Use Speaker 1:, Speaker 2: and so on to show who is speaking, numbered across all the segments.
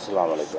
Speaker 1: السلام عليكم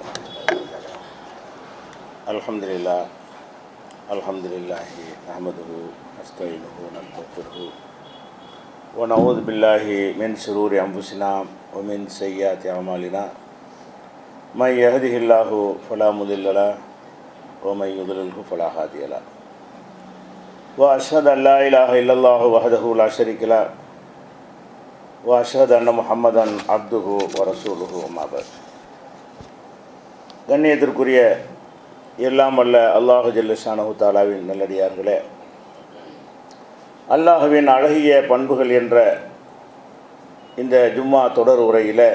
Speaker 1: الحمد لله الحمد لله نحمده نستعينه ونستغفره ونعوذ بالله من شرور أنفسنا ومن سيئات أعمالنا من يهده الله فلا مضل له ومن يضلله فلا هادي له وأشهد أن لا إله إلا الله وحده لا شريك له وأشهد أن محمدا عبده ورسوله وما بعد கண்ணியத்திற்குரிய எல்லாம் வல்ல அல்லாஹு ஜல்லஷானஹு தாலாவின் நல்லடியார்களே அல்லாஹுவின் அழகிய பண்புகள் என்ற இந்த ஜும்மா தொடர் உரையில்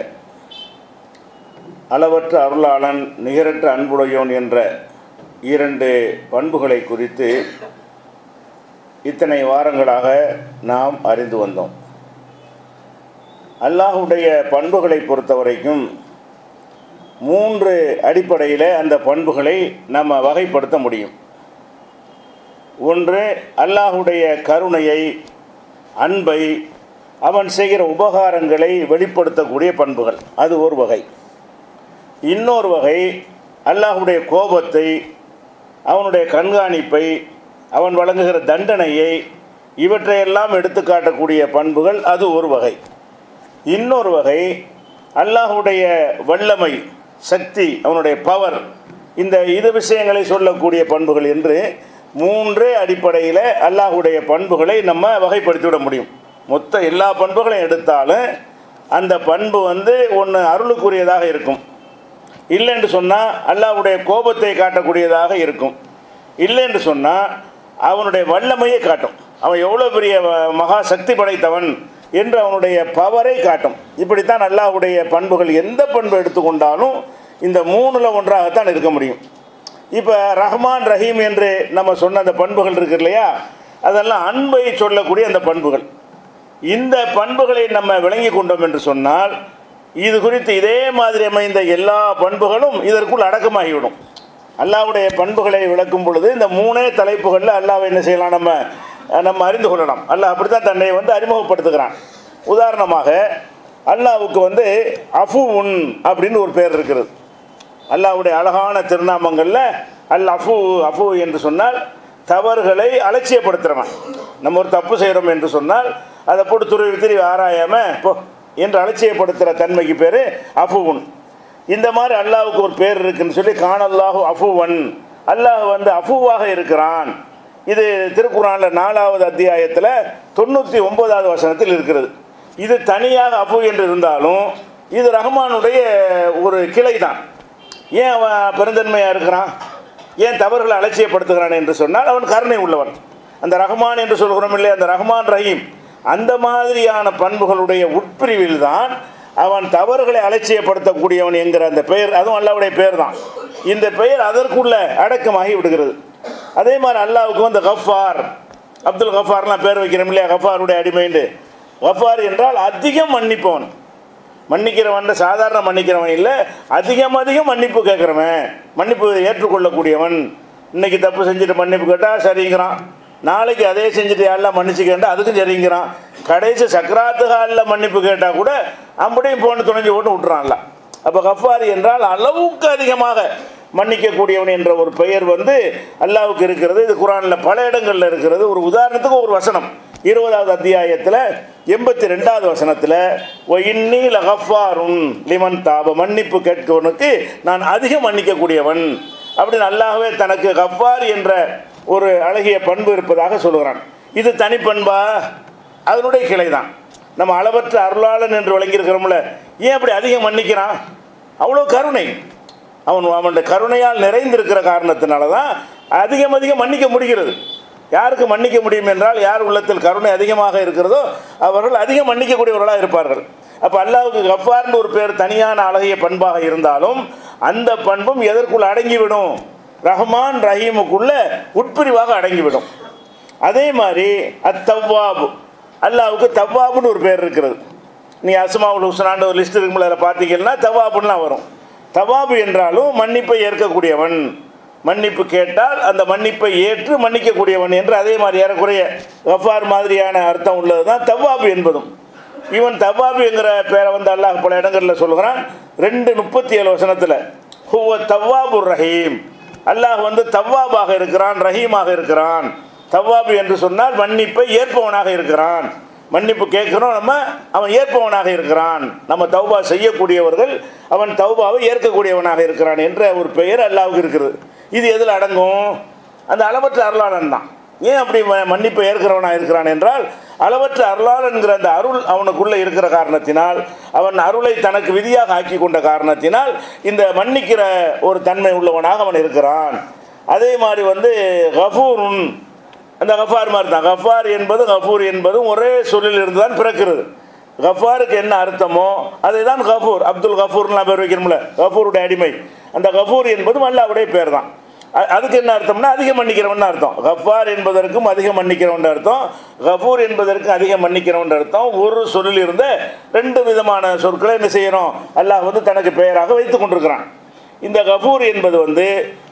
Speaker 1: அளவற்ற அருளாளன் நிகரற்ற அன்புடையோன் என்ற இரண்டு பண்புகளை குறித்து இத்தனை வாரங்களாக நாம் அறிந்து வந்தோம் அல்லாஹுடைய பண்புகளை பொறுத்த வரைக்கும் மூன்று அடிப்படையில் அந்த பண்புகளை நம்ம வகைப்படுத்த முடியும் ஒன்று அல்லாஹுடைய கருணையை அன்பை அவன் செய்கிற உபகாரங்களை வெளிப்படுத்தக்கூடிய பண்புகள் அது ஒரு வகை இன்னொரு வகை அல்லாஹுடைய கோபத்தை அவனுடைய கண்காணிப்பை அவன் வழங்குகிற தண்டனையை இவற்றையெல்லாம் எடுத்து காட்டக்கூடிய பண்புகள் அது ஒரு வகை இன்னொரு வகை அல்லாஹுடைய வல்லமை சக்தி அவனுடைய பவர் இந்த இது விஷயங்களை சொல்லக்கூடிய பண்புகள் என்று மூன்றே அடிப்படையில் அல்லாஹுடைய பண்புகளை நம்ம வகைப்படுத்திவிட முடியும் மொத்த எல்லா பண்புகளையும் எடுத்தாலும் அந்த பண்பு வந்து ஒன்று அருளுக்குரியதாக இருக்கும் இல்லைன்னு சொன்னால் அல்லாஹுடைய கோபத்தை காட்டக்கூடியதாக இருக்கும் இல்லைன்னு சொன்னால் அவனுடைய வல்லமையை காட்டும் அவன் எவ்வளோ பெரிய மகா சக்தி படைத்தவன் என்று அவனுடைய பவரை காட்டும் இப்படித்தான் அல்லாஹுடைய பண்புகள் எந்த பண்பு எடுத்துக்கொண்டாலும் இந்த மூணில் ஒன்றாகத்தான் இருக்க முடியும் இப்போ ரஹ்மான் ரஹீம் என்று நம்ம சொன்ன அந்த பண்புகள் இருக்கு இல்லையா அதெல்லாம் அன்பை சொல்லக்கூடிய அந்த பண்புகள் இந்த பண்புகளை நம்ம விளங்கி கொண்டோம் என்று சொன்னால் இது குறித்து இதே மாதிரி அமைந்த எல்லா பண்புகளும் இதற்குள் அடக்கமாகிவிடும் அல்லாவுடைய பண்புகளை விளக்கும் பொழுது இந்த மூணே தலைப்புகளில் அல்லாவை என்ன செய்யலாம் நம்ம நம்ம அறிந்து கொள்ளலாம் அல்லாஹ் அப்படி தான் தன்னை வந்து அறிமுகப்படுத்துகிறான் உதாரணமாக அல்லாவுக்கு வந்து அஃபு உன் அப்படின்னு ஒரு பேர் இருக்கிறது அல்லாவுடைய அழகான திருநாமங்களில் அல் அஃபு அஃபு என்று சொன்னால் தவறுகளை அலட்சியப்படுத்துகிறவன் நம்ம ஒரு தப்பு செய்கிறோம் என்று சொன்னால் அதை போட்டு துருவி திருவி ஆராயாமல் போ என்று அலட்சியப்படுத்துகிற தன்மைக்கு பேர் அஃபுவுன் இந்த மாதிரி அல்லாவுக்கு ஒரு பேர் இருக்குன்னு சொல்லி காணல்லாஹு அஃபுவன் அல்லாஹ் வந்து அஃபுவாக இருக்கிறான் இது திருக்குறானில் நாலாவது அத்தியாயத்தில் தொண்ணூற்றி ஒன்பதாவது வசனத்தில் இருக்கிறது இது தனியாக அஃபு என்று இருந்தாலும் இது ரஹ்மானுடைய ஒரு கிளை தான் ஏன் அவன் பெருந்தன்மையாக இருக்கிறான் ஏன் தவறுகளை அலட்சியப்படுத்துகிறான் என்று சொன்னால் அவன் கருணை உள்ளவன் அந்த ரஹ்மான் என்று சொல்கிறோம் இல்லையா அந்த ரஹ்மான் ரஹீம் அந்த மாதிரியான பண்புகளுடைய உட்பிரிவில் தான் அவன் தவறுகளை அலட்சியப்படுத்தக்கூடியவன் என்கிற அந்த பெயர் அதுவும் அல்லாவுடைய பெயர் தான் இந்த பெயர் அதற்குள்ள அடக்கமாகி விடுகிறது அதே மாதிரி அல்லாவுக்கு வந்து கஃபார் அப்துல் கஃபார்லாம் பேர் வைக்கிறோம் இல்லையா கஃபாருடைய அடிமைண்டு கஃபார் என்றால் அதிகம் மன்னிப்பவன் மன்னிக்கிறவன் சாதாரண மன்னிக்கிறவன் இல்லை அதிகம் அதிகம் மன்னிப்பு கேட்குறவன் மன்னிப்பு ஏற்றுக்கொள்ளக்கூடியவன் இன்னைக்கு தப்பு செஞ்சுட்டு மன்னிப்பு கேட்டால் சரிங்கிறான் நாளைக்கு அதே செஞ்சுட்டு யாரெல்லாம் மன்னிச்சு கேட்டால் அதுக்கும் சரிங்கிறான் கடைசி சக்கராத்து காலில் மன்னிப்பு கேட்டால் கூட அப்படியும் போன துணைஞ்சு ஓட்டு விட்டுறான்ல அப்போ கஃபாரி என்றால் அளவுக்கு அதிகமாக மன்னிக்கக்கூடியவன் என்ற ஒரு பெயர் வந்து அல்லாவுக்கு இருக்கிறது இது குரானில் பல இடங்களில் இருக்கிறது ஒரு உதாரணத்துக்கு ஒரு வசனம் இருபதாவது அத்தியாயத்தில் எண்பத்தி ரெண்டாவது வசனத்தில் ஓ இன்னி லகஃபாருன் லிமன் தாப மன்னிப்பு கேட்கவனுக்கு நான் அதிகம் மன்னிக்கக்கூடியவன் அப்படின்னு அல்லாஹவே தனக்கு கஃபார் என்ற ஒரு அழகிய பண்பு இருப்பதாக சொல்லுகிறான் இது தனிப்பண்பா அதனுடைய கிளை தான் நம்ம அளவற்ற அருளாளன் என்று விளங்கியிருக்கிறோம்ல ஏன் அப்படி அதிகம் மன்னிக்கிறான் அவ்வளோ கருணை அவன் அவனுடைய கருணையால் நிறைந்திருக்கிற காரணத்தினால தான் அதிகம் அதிகம் மன்னிக்க முடிகிறது யாருக்கு மன்னிக்க முடியும் என்றால் யார் உள்ளத்தில் கருணை அதிகமாக இருக்கிறதோ அவர்கள் அதிகம் மன்னிக்கக்கூடியவர்களாக இருப்பார்கள் அப்போ அல்லாவுக்கு கஃபார்னு ஒரு பேர் தனியான அழகிய பண்பாக இருந்தாலும் அந்த பண்பும் எதற்குள் அடங்கிவிடும் ரஹ்மான் ரஹீமுக்குள்ள உட்பிரிவாக அடங்கிவிடும் அதே மாதிரி அத்தவ்வாபு அல்லாவுக்கு தவ்வாபுன்னு ஒரு பேர் இருக்கிறது நீ அஸ்மாவுல் ஹுஸ்னான்னு ஒரு லிஸ்ட் இருக்கும்போது அதில் பார்த்தீங்கன்னா தவாபுலாம் வரும் தவாபு என்றாலும் மன்னிப்பை ஏற்கக்கூடியவன் மன்னிப்பு கேட்டால் அந்த மன்னிப்பை ஏற்று மன்னிக்கக்கூடியவன் என்று அதே மாதிரி ஏறக்குறைய கஃபார் மாதிரியான அர்த்தம் உள்ளது தான் தவ்வாபு என்பதும் இவன் தவ்வாபுங்கிற பேரை வந்து அல்லாஹ் பல இடங்களில் சொல்கிறான் ரெண்டு முப்பத்தி ஏழு வசனத்தில் ஹுவ தவ்வாபுர் ரஹீம் அல்லாஹ் வந்து தவ்வாபாக இருக்கிறான் ரஹீமாக இருக்கிறான் தவ்வாபு என்று சொன்னால் மன்னிப்பை ஏற்பவனாக இருக்கிறான் மன்னிப்பு கேட்கிறோம் நம்ம அவன் ஏற்பவனாக இருக்கிறான் நம்ம தௌபா செய்யக்கூடியவர்கள் அவன் தௌபாவை ஏற்கக்கூடியவனாக இருக்கிறான் என்ற ஒரு பெயர் அல்லாவுக்கு இருக்கிறது இது எதில் அடங்கும் அந்த அளவற்ற அருளாளன் தான் ஏன் அப்படி ம- மன்னிப்பை ஏற்கிறவனாக இருக்கிறான் என்றால் அளவற்ற அருளாளன்கிற அந்த அருள் அவனுக்குள்ளே இருக்கிற காரணத்தினால் அவன் அருளை தனக்கு விதியாக ஆக்கி கொண்ட காரணத்தினால் இந்த மன்னிக்கிற ஒரு தன்மை உள்ளவனாக அவன் இருக்கிறான் அதே மாதிரி வந்து கஃபூருன் அந்த கஃபார் மாதிரி தான் கஃபார் என்பது கஃபூர் என்பதும் ஒரே சொல்லில் இருந்து தான் பிறக்கிறது கஃபாருக்கு என்ன அர்த்தமோ அதை தான் கஃபூர் அப்துல் கஃபூர்லாம் பேர் வைக்கணும்ல கஃபூருடைய அடிமை அந்த கஃபூர் என்பதும் அல்லாவுடைய பேர் தான் அ- அதுக்கு என்ன அர்த்தம்னா அதிகம் மன்னிக்கிறவன் அர்த்தம் கஃபார் என்பதற்கும் அதிகம் மன்னிக்கிறவன் அர்த்தம் கஃபூர் என்பதற்கு அதிகம் மன்னிக்கிறவன் அர்த்தம் ஒரு சொல்லில் இருந்த ரெண்டு விதமான சொற்களை என்ன செய்யணும் அல்லாஹ் வந்து தனக்கு பெயராக வைத்து கொண்டிருக்கிறான் இந்த கஃபூர் என்பது வந்து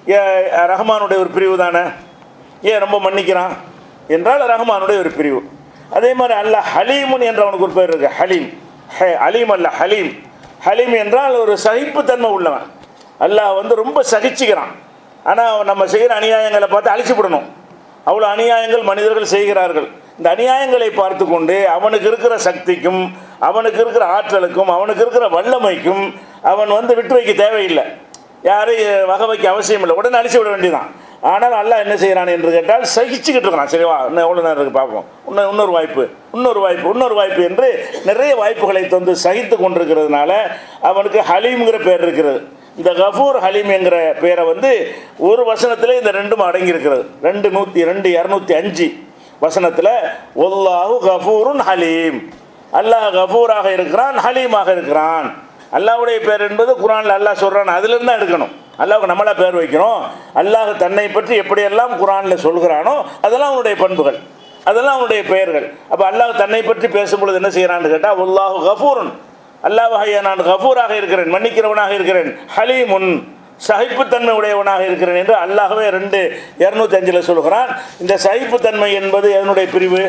Speaker 1: ஏ- ரஹ்மானுடைய ஒரு பிரிவு தானே ஏன் ரொம்ப மன்னிக்கிறான் என்றால் ரஹ்மானுடைய ஒரு பிரிவு அதே மாதிரி அல்லாஹ் ஹலீமுன் என்ற அவனுக்கு ஒரு பேர் இருக்கு ஹலீம் ஹே அலீம் அல்ல ஹலீம் ஹலீம் என்றால் ஒரு சகிப்புத்தன்மை உள்ளவன் அல்லாஹ் வந்து ரொம்ப சகிச்சுக்கிறான் ஆனால் நம்ம செய்கிற அநியாயங்களை பார்த்து அழிச்சுவிடணும் அவ்வளோ அநியாயங்கள் மனிதர்கள் செய்கிறார்கள் இந்த அநியாயங்களை பார்த்து கொண்டு அவனுக்கு இருக்கிற சக்திக்கும் அவனுக்கு இருக்கிற ஆற்றலுக்கும் அவனுக்கு இருக்கிற வல்லமைக்கும் அவன் வந்து விட்டு வைக்க தேவையில்லை யாரையும் வகை வைக்க அவசியம் இல்லை உடனே அழிச்சு விட வேண்டியதான் ஆனால் அல்லாஹ் என்ன செய்கிறான் என்று கேட்டால் சகிச்சுக்கிட்டு இருக்கிறான் சரிவா இன்னும் எவ்வளோ நேரம் இருக்கு பார்ப்போம் இன்னும் இன்னொரு வாய்ப்பு இன்னொரு வாய்ப்பு இன்னொரு வாய்ப்பு என்று நிறைய வாய்ப்புகளை தந்து சகித்து கொண்டிருக்கிறதுனால அவனுக்கு ஹலீம்ங்கிற பேர் இருக்கிறது இந்த கஃபூர் ஹலீம் என்கிற பேரை வந்து ஒரு வசனத்திலே இந்த ரெண்டும் அடங்கியிருக்கிறது ரெண்டு நூற்றி ரெண்டு இரநூத்தி அஞ்சு வசனத்தில் ஒல்லாஹு கஃபூருன் ஹலீம் அல்லாஹ் கஃபூராக இருக்கிறான் ஹலீமாக இருக்கிறான் அல்லாஹ்வுடைய பேர் என்பது குரானில் அல்லாஹ் சொல்கிறான் அதிலிருந்து தான் எடுக்கணும் அல்லாஹ்வுக்கு நம்மளா பேர் வைக்கணும் அல்லாஹ் தன்னை பற்றி எப்படியெல்லாம் குரானில் சொல்கிறானோ அதெல்லாம் அவனுடைய பண்புகள் அதெல்லாம் அவனுடைய பெயர்கள் அப்போ அல்லாஹ் தன்னை பற்றி பேசும்பொழுது என்ன செய்கிறான்னு கேட்டால் உல்லாஹு கஃபூரன் அல்லாஹ் வகையா நான் கஃபூராக இருக்கிறேன் மன்னிக்கிறவனாக இருக்கிறேன் ஹலீமுன் சகிப்புத்தன்மை உடையவனாக இருக்கிறேன் என்று அல்லாஹ்வே ரெண்டு இரநூத்தி அஞ்சில் சொல்கிறான் இந்த சகிப்புத்தன்மை என்பது எதனுடைய பிரிவு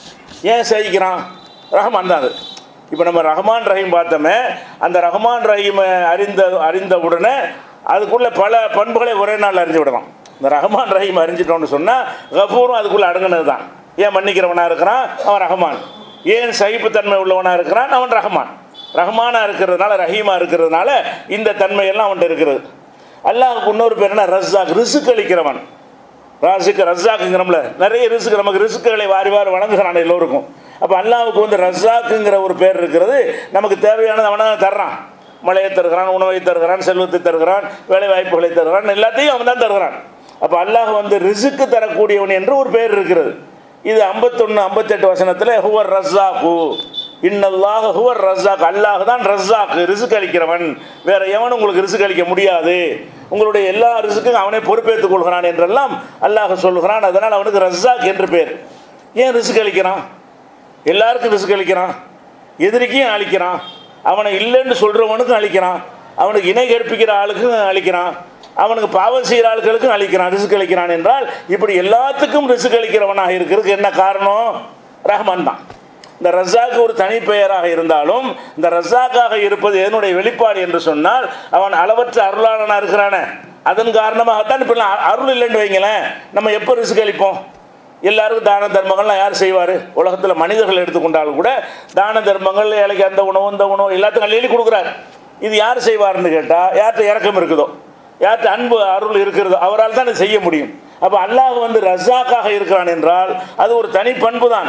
Speaker 1: ஏன் சகிக்கிறான் ரஹ்மான் தான் அது இப்போ நம்ம ரஹ்மான் ரஹீம் பார்த்தோமே அந்த ரஹ்மான் ரஹீமை அறிந்த அறிந்த உடனே அதுக்குள்ளே பல பண்புகளை ஒரே நாள் அறிஞ்சு விடலாம் இந்த ரஹ்மான் ரஹீம் அறிஞ்சிட்டோம்னு சொன்னால் கஃபூரும் அதுக்குள்ளே அடங்குனது தான் ஏன் மன்னிக்கிறவனாக இருக்கிறான் அவன் ரஹ்மான் ஏன் சகிப்புத்தன்மை உள்ளவனாக இருக்கிறான் அவன் ரஹ்மான் ரஹ்மானாக இருக்கிறதுனால ரஹீமாக இருக்கிறதுனால இந்த தன்மையெல்லாம் அவன்கிட்ட இருக்கிறது அல்லாஹ்வுக்கு இன்னொரு பேர் என்ன ரஸ்ஸாக் ரிசுக்கு அளிக்கிறவன் ராசுக்கு ரஸ்ஸாக்குங்கிறோம்ல நிறைய ரிசுக்கு நமக்கு ரிசுக்குகளை வாரி வாரி வழங்குகிறான் எல்லோருக்கும் அப்போ அல்லாஹ்வுக்கு வந்து ரஸ்ஸாக்குங்கிற ஒரு பேர் இருக்கிறது நமக்கு தேவையானது அவனை தான் தர்றான் மழையை தருகிறான் உணவை தருகிறான் செல்வத்தை தருகிறான் வேலை வாய்ப்புகளை தருகிறான் எல்லாத்தையும் அவன் தான் தருகிறான் அப்போ அல்லாஹ் வந்து ரிசுக்கு தரக்கூடியவன் என்று ஒரு பேர் இருக்கிறது இது ஐம்பத்தொன்று ஐம்பத்தெட்டு வசனத்தில் ஹுவர் ரஸ்ஸாக்கு இன்னல்லாக ஹுவர் ரஸ்ஸாக் அல்லாஹ் தான் ரஸ்ஸாக் ரிசுக்கு அளிக்கிறவன் வேற எவனும் உங்களுக்கு ரிசுக்கு அளிக்க முடியாது உங்களுடைய எல்லா ரிசுக்கும் அவனே பொறுப்பேற்றுக் கொள்கிறான் என்றெல்லாம் அல்லாஹ் சொல்லுகிறான் அதனால் அவனுக்கு ரஸ்ஸாக் என்று பேர் ஏன் ரிசுக்கு அளிக்கிறான் எல்லாருக்கும் ரிசுக்கு அளிக்கிறான் எதிரிக்கும் அளிக்கிறான் அவனை இல்லைன்னு சொல்கிறவனுக்கும் அளிக்கிறான் அவனுக்கு இணை கற்பிக்கிற ஆளுக்கும் அளிக்கிறான் அவனுக்கு பாவம் செய்கிற ஆட்களுக்கும் அளிக்கிறான் ரிசுக்கு அளிக்கிறான் என்றால் இப்படி எல்லாத்துக்கும் ரிசுக்கு அளிக்கிறவனாக இருக்கிறதுக்கு என்ன காரணம் ரஹ்மான் தான் இந்த ரஸாக்கு ஒரு தனி பெயராக இருந்தாலும் இந்த ரஸாக்காக இருப்பது எதனுடைய வெளிப்பாடு என்று சொன்னால் அவன் அளவற்ற அருளாளனாக இருக்கிறானே அதன் காரணமாகத்தான் இப்போ அருள் இல்லைன்னு வைங்களேன் நம்ம எப்போ ரிசுக்கு அளிப்போம் எல்லாருக்கும் தான தர்மங்கள்லாம் யார் செய்வார் உலகத்தில் மனிதர்கள் எடுத்துக்கொண்டாலும் கூட தான தர்மங்கள் ஏழைக்கு அந்த உணவு இந்த உணவு எல்லாத்துக்கும் அள்ளி அள்ளி கொடுக்குறாரு இது யார் செய்வார்னு கேட்டால் யார்கிட்ட இறக்கம் இருக்குதோ யார்கிட்ட அன்பு அருள் இருக்கிறதோ அவரால் தான் இதை செய்ய முடியும் அப்போ அல்லாஹ் வந்து ரஸாக்காக இருக்கிறான் என்றால் அது ஒரு தனி பண்பு தான்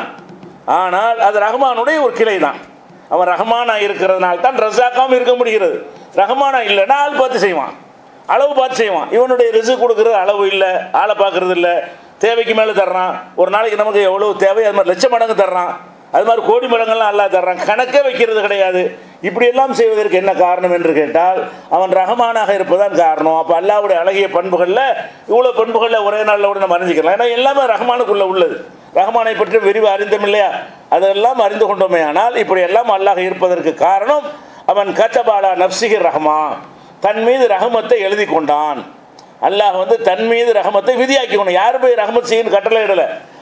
Speaker 1: ஆனால் அது ரஹ்மானுடைய ஒரு கிளை தான் அவன் ரஹ்மானா இருக்கிறதுனால தான் ரஸாக்காவும் இருக்க முடிகிறது ரஹ்மானா இல்லைன்னா ஆள் பார்த்து செய்வான் அளவு பார்த்து செய்வான் இவனுடைய ரிசு கொடுக்குறது அளவு இல்லை ஆளை பார்க்குறது இல்லை தேவைக்கு மேலே தர்றான் ஒரு நாளைக்கு நமக்கு எவ்வளோ தேவை அது மாதிரி லட்சம் மடங்கு தர்றான் அது மாதிரி கோடி மடங்கள்லாம் அல்லா தர்றான் கணக்கே வைக்கிறது கிடையாது இப்படியெல்லாம் செய்வதற்கு என்ன காரணம் என்று கேட்டால் அவன் ரஹமானாக இருப்பதான் காரணம் அப்போ அல்லாவுடைய அழகிய பண்புகளில் இவ்வளோ பண்புகளில் ஒரே நாளில் கூட நம்ம அறிஞ்சிக்கலாம் ஏன்னா எல்லாமே ரஹமானுக்குள்ளே உள்ளது ரஹமானை பற்றி விரிவு அறிந்தோம் இல்லையா அதெல்லாம் அறிந்து கொண்டோமே ஆனால் இப்படி எல்லாம் அல்லாஹ் இருப்பதற்கு காரணம் அவன் கத்தபாலா நப்சிகர் ரஹ்மா தன் மீது ரஹமத்தை எழுதி கொண்டான் அல்லாஹ் வந்து தன் மீது ரஹமத்தை விதியாக்கி கொண்டு யார் போய் ரஹமத் செய்யணும் கட்டளை இடலை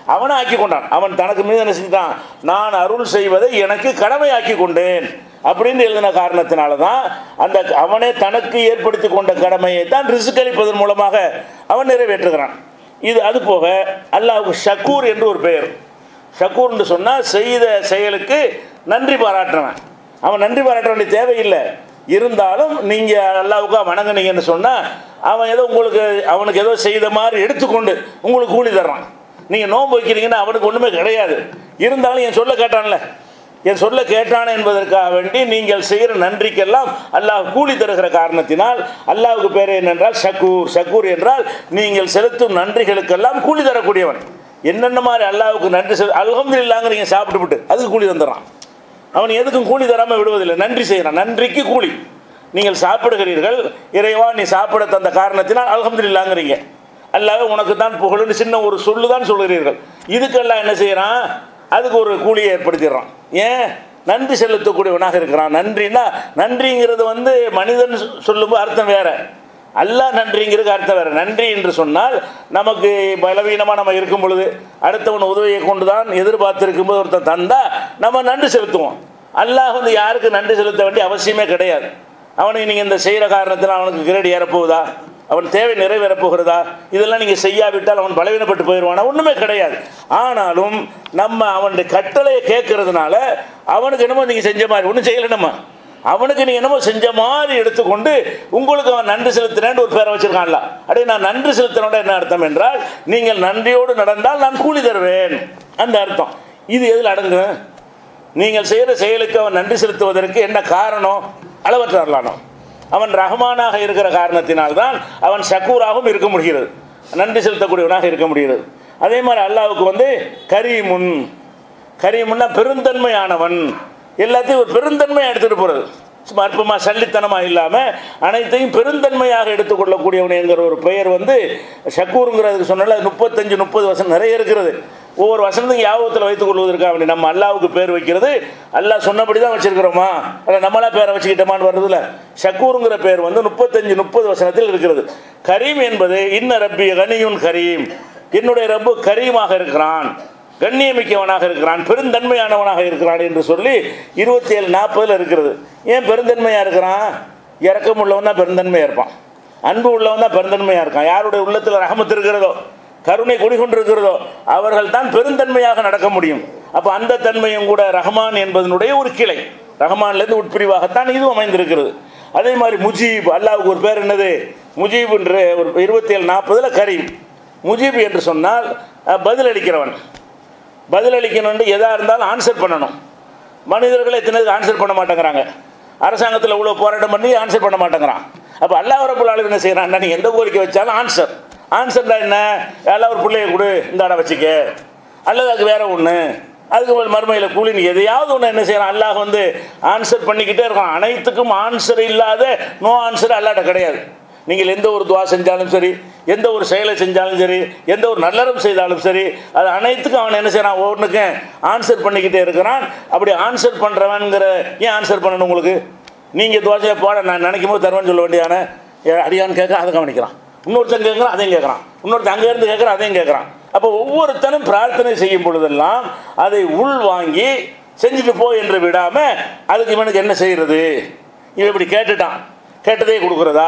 Speaker 1: அவனை ஆக்கி கொண்டான் அவன் தனக்கு மீது என்ன செஞ்சான் நான் அருள் செய்வதை எனக்கு கடமை ஆக்கி கொண்டேன் அப்படின்னு எழுதின காரணத்தினால தான் அந்த அவனே தனக்கு ஏற்படுத்தி கொண்ட கடமையை தான் ரிசுக் அளிப்பதன் மூலமாக அவன் நிறைவேற்றுகிறான் இது அது போக அல்லாஹ்வுக்கு ஷக்கூர் என்று ஒரு பெயர் ஷக்கூர்னு சொன்னால் செய்த செயலுக்கு நன்றி பாராட்டுறவன் அவன் நன்றி பாராட்ட வேண்டிய தேவையில்லை இருந்தாலும் நீங்கள் அல்லாவுக்கா வணங்குனீங்கன்னு சொன்னால் அவன் ஏதோ உங்களுக்கு அவனுக்கு ஏதோ செய்த மாதிரி எடுத்துக்கொண்டு உங்களுக்கு கூலி தர்றான் நீங்கள் நோன்பு வைக்கிறீங்கன்னா அவனுக்கு ஒன்றுமே கிடையாது இருந்தாலும் என் சொல்ல கேட்டான்ல என் சொல்ல கேட்டான் என்பதற்காக வேண்டி நீங்கள் செய்கிற நன்றிக்கெல்லாம் அல்லாஹ் கூலி தருகிற காரணத்தினால் அல்லாஹ்வுக்கு பேர் என்னென்றால் ஷக்கூர் ஷக்கூர் என்றால் நீங்கள் செலுத்தும் நன்றிகளுக்கெல்லாம் கூலி தரக்கூடியவன் என்னென்ன மாதிரி அல்லாஹ்வுக்கு நன்றி செல் அல்ஹம்துலில்லாங்கிறீங்க சாப்பிட்டுவிட்டு அதுக்கு கூலி தந்துடுறான் அவன் எதுக்கும் கூலி தராமல் விடுவதில்லை நன்றி செய்கிறான் நன்றிக்கு கூலி நீங்கள் சாப்பிடுகிறீர்கள் இறைவா நீ சாப்பிட தந்த காரணத்தினால் அல்ஹம்துலில்லாங்கிறீங்க அல்லாஹ் உனக்கு தான் புகழ்னு சின்ன ஒரு சொல்லு தான் சொல்கிறீர்கள் இதுக்கெல்லாம் என்ன செய்கிறான் அதுக்கு ஒரு கூலியை ஏற்படுத்திடுறான் ஏன் நன்றி செலுத்தக்கூடியவனாக இருக்கிறான் நன்றின்னா நன்றிங்கிறது வந்து மனிதன் சொல்லும்போது அர்த்தம் வேற அல்லாஹ் நன்றிங்கிறதுக்கு அர்த்தம் வேறு நன்றி என்று சொன்னால் நமக்கு பலவீனமாக நம்ம இருக்கும் பொழுது அடுத்தவன் உதவியை கொண்டு தான் எதிர்பார்த்து போது ஒருத்தன் தந்தா நம்ம நன்றி செலுத்துவோம் அல்லாஹ் வந்து யாருக்கு நன்றி செலுத்த வேண்டிய அவசியமே கிடையாது அவனுக்கு நீங்கள் இந்த செய்கிற காரணத்தில் அவனுக்கு கிரேடு ஏறப்போகுதா அவன் தேவை நிறைவேறப் போகிறதா இதெல்லாம் நீங்கள் செய்யாவிட்டால் அவன் பலவீனப்பட்டு போயிடுவானா ஒன்றுமே கிடையாது ஆனாலும் நம்ம அவனுடைய கட்டளையை கேட்கறதுனால அவனுக்கு என்னமோ நீங்கள் செஞ்ச மாதிரி ஒன்றும் செய்யலை நம்ம அவனுக்கு நீ என்னமோ செஞ்ச மாதிரி எடுத்துக்கொண்டு உங்களுக்கு அவன் நன்றி செலுத்தினேன்னு ஒரு பேரை வச்சிருக்கான்ல அடே நான் நன்றி செலுத்தினோட என்ன அர்த்தம் என்றால் நீங்கள் நன்றியோடு நடந்தால் நான் கூலி தருவேன் அந்த அர்த்தம் இது எதில் அடங்கு நீங்கள் செய்கிற செயலுக்கு அவன் நன்றி செலுத்துவதற்கு என்ன காரணம் அளவற்ற அருளானோ அவன் ரஹ்மானாக இருக்கிற காரணத்தினால்தான் அவன் ஷக்கூராகவும் இருக்க முடிகிறது நன்றி செலுத்தக்கூடியவனாக இருக்க முடிகிறது அதே மாதிரி அல்லாவுக்கு வந்து கரீமுன் கரீமுன்னா பெருந்தன்மையானவன் எல்லாத்தையும் ஒரு பெருந்தன்மையாக எடுத்துகிட்டு போகிறது சும்மா அற்பமாக சல்லித்தனமாக இல்லாமல் அனைத்தையும் பெருந்தன்மையாக எடுத்துக்கொள்ளக்கூடியவன் என்கிற ஒரு பெயர் வந்து ஷக்கூருங்கிறதுக்கு சொன்னால முப்பத்தஞ்சு முப்பது வருஷம் நிறைய இருக்கிறது ஒவ்வொரு வசனத்தையும் ஞாபகத்தில் வைத்துக் கொள்வதற்காக வேண்டி நம்ம அல்லாவுக்கு பேர் வைக்கிறது அல்லாஹ் சொன்னபடி தான் வச்சிருக்கிறோமா அல்ல நம்மளா பேரை வச்சுக்கிட்டோமான்னு வருதுல ஷக்கூருங்கிற பேர் வந்து முப்பத்தஞ்சு முப்பது வசனத்தில் இருக்கிறது கரீம் என்பது இன்ன ரப்பி கனியுன் கரீம் என்னுடைய ரப்பு கரீமாக இருக்கிறான் கண்ணியமிக்கவனாக இருக்கிறான் பெருந்தன்மையானவனாக இருக்கிறான் என்று சொல்லி இருபத்தி ஏழு நாற்பதில் இருக்கிறது ஏன் பெருந்தன்மையாக இருக்கிறான் இறக்கம் உள்ளவன் தான் பெருந்தன்மையாக இருப்பான் அன்பு உள்ளவன் தான் பெருந்தன்மையாக இருக்கான் யாருடைய உள்ளத்தில் ரகமத்து இருக்கிறதோ கருணை குடிகொண்டிருக்கிறதோ அவர்கள் தான் பெருந்தன்மையாக நடக்க முடியும் அப்போ அந்த தன்மையும் கூட ரஹ்மான் என்பதனுடைய ஒரு கிளை ரஹ்மான்லேருந்து உட்பிரிவாகத்தான் இதுவும் அமைந்திருக்கிறது அதே மாதிரி முஜீப் அல்லாவுக்கு ஒரு பேர் என்னது முஜீப் என்று ஒரு இருபத்தி ஏழு நாற்பதில் கரீம் முஜீப் என்று சொன்னால் அஹ், பதிலளிக்கிறவன் பதிலளிக்கணும்னு எதாக இருந்தாலும் ஆன்சர் பண்ணணும் மனிதர்கள் எத்தனை ஆன்சர் பண்ண மாட்டேங்கிறாங்க அரசாங்கத்தில் இவ்வளோ போராட்டம் பண்ணி ஆன்சர் பண்ண மாட்டேங்கிறான் அப்போ அல்லாஹ் ரபுல் ஆலமீன் என்ன செய்கிறான்னா நீ எந்த கோரிக்கை வச்சாலும் ஆன்சர் ஆன்சர்னா என்ன எல்லாம் ஒரு பிள்ளைய கொடு இந்த இடம் வச்சுக்க அல்லது அதுக்கு வேற ஒன்று அதுக்கு ஒரு மறுமையில் கூலி நீ எதையாவது ஒன்று என்ன செய்யறான் அல்லாஹ் வந்து ஆன்சர் பண்ணிக்கிட்டே இருக்கான் அனைத்துக்கும் ஆன்சர் இல்லாத நோ ஆன்சர் அல்லாட்ட கிடையாது நீங்கள் எந்த ஒரு துவா செஞ்சாலும் சரி எந்த ஒரு செயலை செஞ்சாலும் சரி எந்த ஒரு நல்லறம் செய்தாலும் சரி அது அனைத்துக்கும் அவன் என்ன செய்யறான் ஒவ்வொன்றுக்கும் ஆன்சர் பண்ணிக்கிட்டே இருக்கிறான் அப்படி ஆன்சர் பண்ணுறவன்கிற ஏன் ஆன்சர் பண்ணணும் உங்களுக்கு நீங்கள் துவாசையை போட நான் நினைக்கும் போது தருவேன்னு சொல்ல வேண்டியான அடியான்னு கேட்க அதை கவனிக்கிறான் இன்னொருத்தன் கேட்குறான் அதையும் கேட்குறான் இன்னொருத்தன் அங்கேருந்து கேட்குறான் அதையும் கேட்குறான் அப்போ ஒவ்வொருத்தனும் பிரார்த்தனை செய்யும் பொழுதெல்லாம் அதை உள் வாங்கி செஞ்சுட்டு போ என்று விடாமல் அதுக்கு இவனுக்கு என்ன செய்யறது இவன் இப்படி கேட்டுட்டான் கேட்டதே கொடுக்குறதா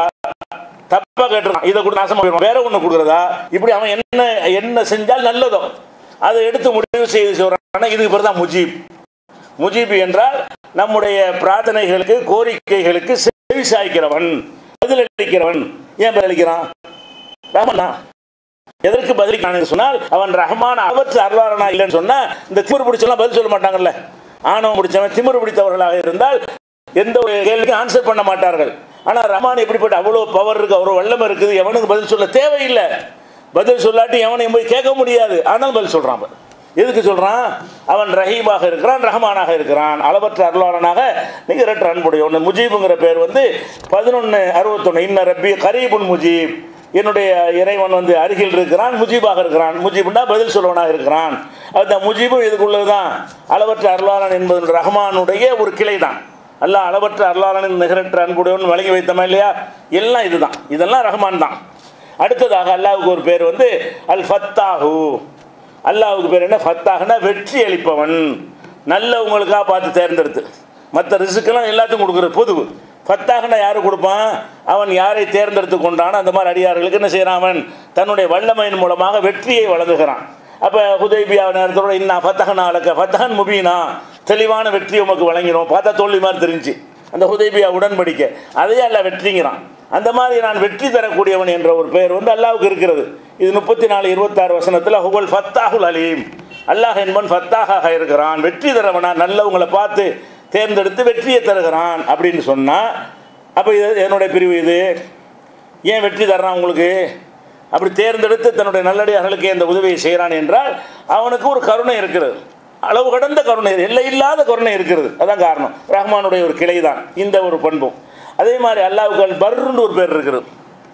Speaker 1: தப்பாக கேட்டுருக்கான் இதை கூட நாசமாக போயிடுவான் வேற ஒன்று கொடுக்குறதா இப்படி அவன் என்ன என்ன செஞ்சால் நல்லதோ அதை எடுத்து முடிவு செய்து சொல்கிறான் இதுக்கு பேர் தான் முஜீப் முஜீப் என்றால் நம்முடைய பிரார்த்தனைகளுக்கு கோரிக்கைகளுக்கு செவி சாய்க்கிறவன் பதிலளிக்கிறவன் ஏன் பதிலளிக்கிறான் ரஹ்மானா எதற்கு பதிலளிக்கிறான்னு சொன்னால் அவன் ரஹ்மான் அவற்று அருளாளனா இல்லைன்னு சொன்னா இந்த திமிரு பிடிச்செல்லாம் பதில் சொல்ல மாட்டாங்கல்ல ஆணவம் பிடிச்சவன் திமிரு பிடித்தவர்களாக இருந்தால் எந்த ஒரு கேள்விக்கும் ஆன்சர் பண்ண மாட்டார்கள் ஆனால் ரஹ்மான் எப்படிப்பட்ட அவ்வளோ பவர் இருக்கு அவ்வளோ வல்லமை இருக்குது எவனுக்கு பதில் சொல்ல தேவையில்லை பதில் சொல்லாட்டி எவனையும் போய் கேட்க முடியாது ஆனால் பதில் சொல்றான் பாரு. எதுக்கு சொல்றான் அவன் ரஹீமாக இருக்கிறான் ரஹ்மானாக இருக்கிறான் அளவற்ற அருளாளனாக நிகரற்ற அன்புடையவன் முஜீபுங்கிற பேர் வந்து பதினொன்று அறுபத்தொன்று இன்ன ரப்பி கரீபுன் முஜீப் என்னுடைய இறைவன் வந்து அருகில் இருக்கிறான் முஜீபாக இருக்கிறான் முஜீப்னா பதில் சொல்வனாக இருக்கிறான் அந்த முஜீபும் இதுக்குள்ளது தான் அளவற்ற அருளாளன் என்பது ரஹ்மானுடைய ஒரு கிளை தான் அல்லாஹ் அளவற்ற அருளாளனின் நிகரற்ற அன்புடையவன் வழங்கி வைத்தமா இல்லையா எல்லாம் இதுதான் இதெல்லாம் ரஹ்மான் தான் அடுத்ததாக அல்லாஹ்வுக்கு ஒரு பேர் வந்து அல் ஃபத்தாஹு அல்லாஹ்வுக்கு பேர் என்ன ஃபத்தாஹ்னா வெற்றி அளிப்பவன் நல்லவங்களுக்காக பார்த்து தேர்ந்தெடுத்து மற்ற ரிசுக்கெல்லாம் எல்லாத்துக்கும் கொடுக்குறது பொது ஃபத்தாகனா யாரு கொடுப்பான் அவன் யாரை தேர்ந்தெடுத்து கொண்டானோ அந்த மாதிரி அடியார்களுக்கு என்ன செய்கிறான் அவன் தன்னுடைய வல்லமையின் மூலமாக வெற்றியை வழங்குகிறான் அப்போ ஹுதைபியா நேரத்தோட இன்னா ஃபத்தகனா அலக்க ஃபத்தகன் முபீனா தெளிவான வெற்றி உமக்கு வழங்கினோம் பார்த்தா தோல்வி மாதிரி தெரிஞ்சு அந்த ஹுதைபியா உடன்படிக்கை அதையே அல்ல வெற்றிங்கிறான் அந்த மாதிரி நான் வெற்றி தரக்கூடியவன் என்ற ஒரு பெயர் வந்து அல்லாவுக்கு இருக்கிறது இது முப்பத்தி நாலு இருபத்தாறு வசனத்தில் ஹுவல் ஃபத்தாஹுல் அலீம் அல்லாஹ் என்பன் ஃபத்தாகாக இருக்கிறான் வெற்றி தரவனா நல்லவங்களை பார்த்து தேர்ந்தெடுத்து வெற்றியை தருகிறான் அப்படின்னு சொன்னால் அப்போ இது என்னுடைய பிரிவு இது ஏன் வெற்றி தர்றான் உங்களுக்கு அப்படி தேர்ந்தெடுத்து தன்னுடைய நல்லடியார்களுக்கு இந்த உதவியை செய்கிறான் என்றால் அவனுக்கு ஒரு கருணை இருக்கிறது அளவு கடந்த கருணை எல்லை இல்லாத கருணை இருக்கிறது அதான் காரணம் ரஹ்மானுடைய ஒரு கிளை தான் இந்த ஒரு பண்பும் அதே மாதிரி அல்லாவுக்கு பர்ருன்னு ஒரு பேர் இருக்கிறது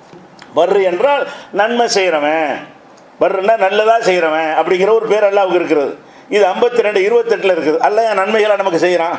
Speaker 1: பர்ரு என்றால் நன்மை செய்கிறவன் பர்ருன்னா நல்லதாக செய்கிறவன் அப்படிங்கிற ஒரு பேர் அல்லாவுக்கு இருக்கிறது இது ஐம்பத்தி ரெண்டு இருபத்தெட்டில் இருக்குது அல்ல என் நன்மைகளை நமக்கு செய்கிறான்